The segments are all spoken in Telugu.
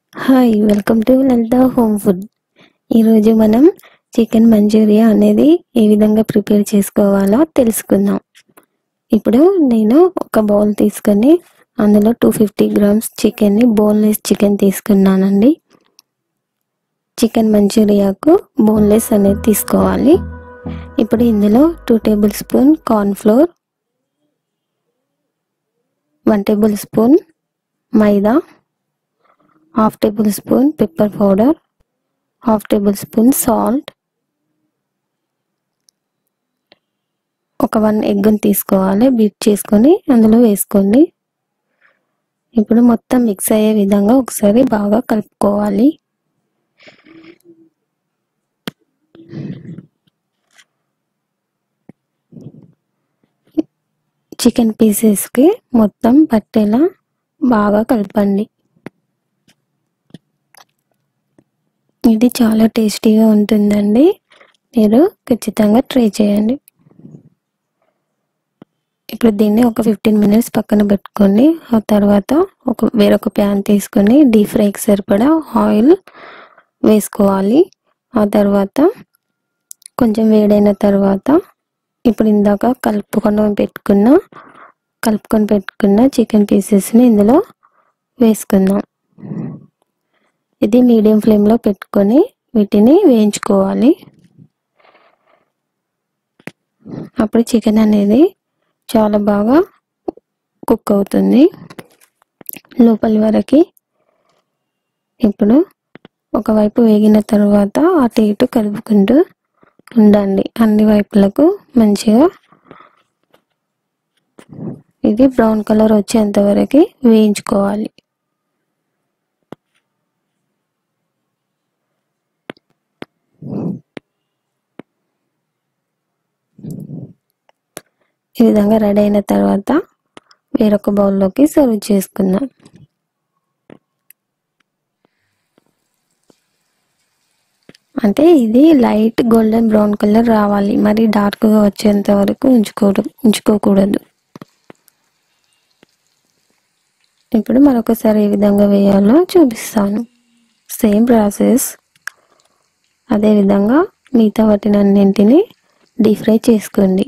hi welcome to Lalitha home food ఈరోజు మనం చికెన్ మంచూరియా అనేది ఏ విధంగా ప్రిపేర్ చేసుకోవాలో తెలుసుకుందాం ఇప్పుడు నేను ఒక బౌల్ తీసుకొని అందులో టూ ఫిఫ్టీ గ్రామ్స్ చికెన్ని బోన్లెస్ చికెన్ తీసుకున్నానండి చికెన్ మంచూరియాకు బోన్లెస్ అనేది తీసుకోవాలి ఇప్పుడు ఇందులో two tablespoon cornflour one tablespoon maida half tablespoon pepper powder half tablespoon salt ఒక వన్ ఎగ్ని తీసుకోవాలి బీట్ చేసుకొని అందులో వేసుకోండి ఇప్పుడు మొత్తం మిక్స్ అయ్యే విధంగా ఒకసారి బాగా కలుపుకోవాలి చికెన్ పీసెస్కి మొత్తం పట్టేలా బాగా కలపండి ఇది చాలా టేస్టీగా ఉంటుందండి మీరు ఖచ్చితంగా ట్రై చేయండి ఇప్పుడు దీన్ని ఒక ఫిఫ్టీన్ మినిట్స్ పక్కన పెట్టుకొని ఆ తర్వాత ఒక వేరొక ప్యాన్ తీసుకొని డీప్ ఫ్రైకి సరిపడా ఆయిల్ వేసుకోవాలి ఆ తర్వాత కొంచెం వేడైన తర్వాత ఇప్పుడు ఇందాక కలుపుకొని పెట్టుకున్న కలుపుకొని పెట్టుకున్న చికెన్ పీసెస్ని ఇందులో వేసుకుందాం ఇది మీడియం ఫ్లేమ్లో పెట్టుకొని వీటిని వేయించుకోవాలి అప్పుడు చికెన్ అనేది చాలా బాగా కుక్ అవుతుంది లోపలి వరకు ఇప్పుడు ఒకవైపు వేగిన తర్వాత అటు ఇటు కలుపుకుంటూ ఉండండి అన్ని వైపులకు మంచిగా ఇది బ్రౌన్ కలర్ వచ్చేంత వరకు వేయించుకోవాలి ఈ విధంగా రెడీ అయిన తర్వాత వేరొక బౌల్లోకి సర్వ్ చేసుకుందాం అంటే ఇది లైట్ గోల్డెన్ బ్రౌన్ కలర్ రావాలి మరి డార్క్గా వచ్చేంత వరకు ఉంచుకోవడం ఉంచుకోకూడదు ఇప్పుడు మరొకసారి ఏ విధంగా వేయాలో చూపిస్తాను సేమ్ ప్రాసెస్ అదేవిధంగా మిగతా వాటినన్నింటినీ డీప్ ఫ్రై చేసుకోండి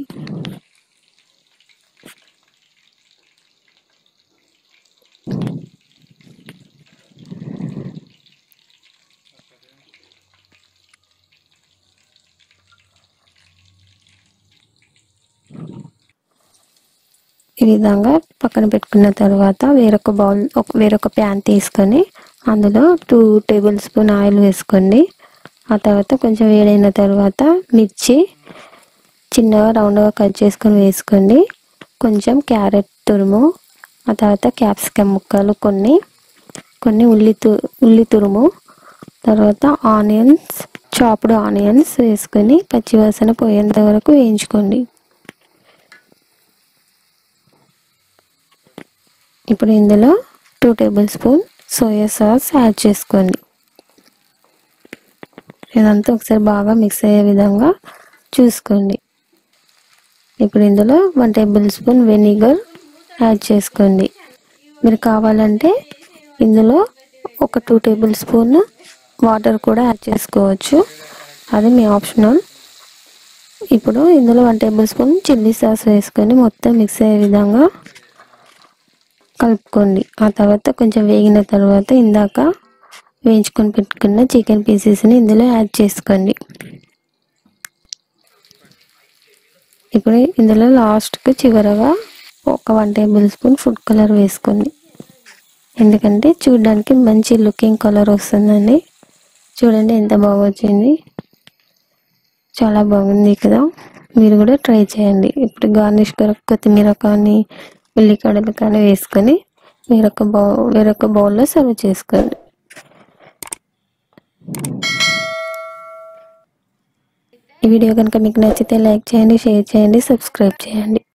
ఈ విధంగా పక్కన పెట్టుకున్న తర్వాత వేరొక బౌల్ వేరొక ప్యాన్ తీసుకొని అందులో టూ టేబుల్ స్పూన్ ఆయిల్ వేసుకోండి ఆ తర్వాత కొంచెం వేడైన తర్వాత మిర్చి చిన్నగా రౌండ్గా కట్ చేసుకొని వేసుకోండి కొంచెం క్యారెట్ తురుము ఆ తర్వాత క్యాప్సికమ్ ముక్కలు కొన్ని కొన్ని ఉల్లి తు ఉల్లి తురుము తర్వాత ఆనియన్స్ చాప్డ్ ఆనియన్స్ వేసుకొని పచ్చివాసన పోయేంత వరకు వేయించుకోండి ఇప్పుడు ఇందులో two tablespoon soya sauce add చేసుకోండి ఇదంతా ఒకసారి బాగా మిక్స్ అయ్యే విధంగా చూసుకోండి ఇప్పుడు ఇందులో one tablespoon vinegar add చేసుకోండి మీరు కావాలంటే ఇందులో ఒక టూ టేబుల్ స్పూన్ వాటర్ కూడా యాడ్ చేసుకోవచ్చు అది మీ ఆప్షనల్ ఇప్పుడు ఇందులో one tablespoon chilli sauce వేసుకొని మొత్తం మిక్స్ అయ్యే విధంగా కలుపుకోండి ఆ తర్వాత కొంచెం వేగిన తర్వాత ఇందాక వేయించుకొని పెట్టుకున్న చికెన్ పీసెస్ని ఇందులో యాడ్ చేసుకోండి ఇప్పుడు ఇందులో లాస్ట్కి చివరగా ఒక one tablespoon food colour వేసుకోండి ఎందుకంటే చూడడానికి మంచి లుకింగ్ కలర్ వస్తుందండి చూడండి ఎంత బాగా వచ్చింది చాలా బాగుంది కదా మీరు కూడా ట్రై చేయండి ఇప్పుడు గార్నిష్ కొరకు కొత్తిమీర కానీ ఉల్లిగడ్డలు కానీ వేసుకొని వేరొక బౌ వేరొక బౌల్లో సర్వ్ చేసుకోండి ఈ వీడియో కనుక మీకు నచ్చితే లైక్ చేయండి షేర్ చేయండి సబ్స్క్రైబ్ చేయండి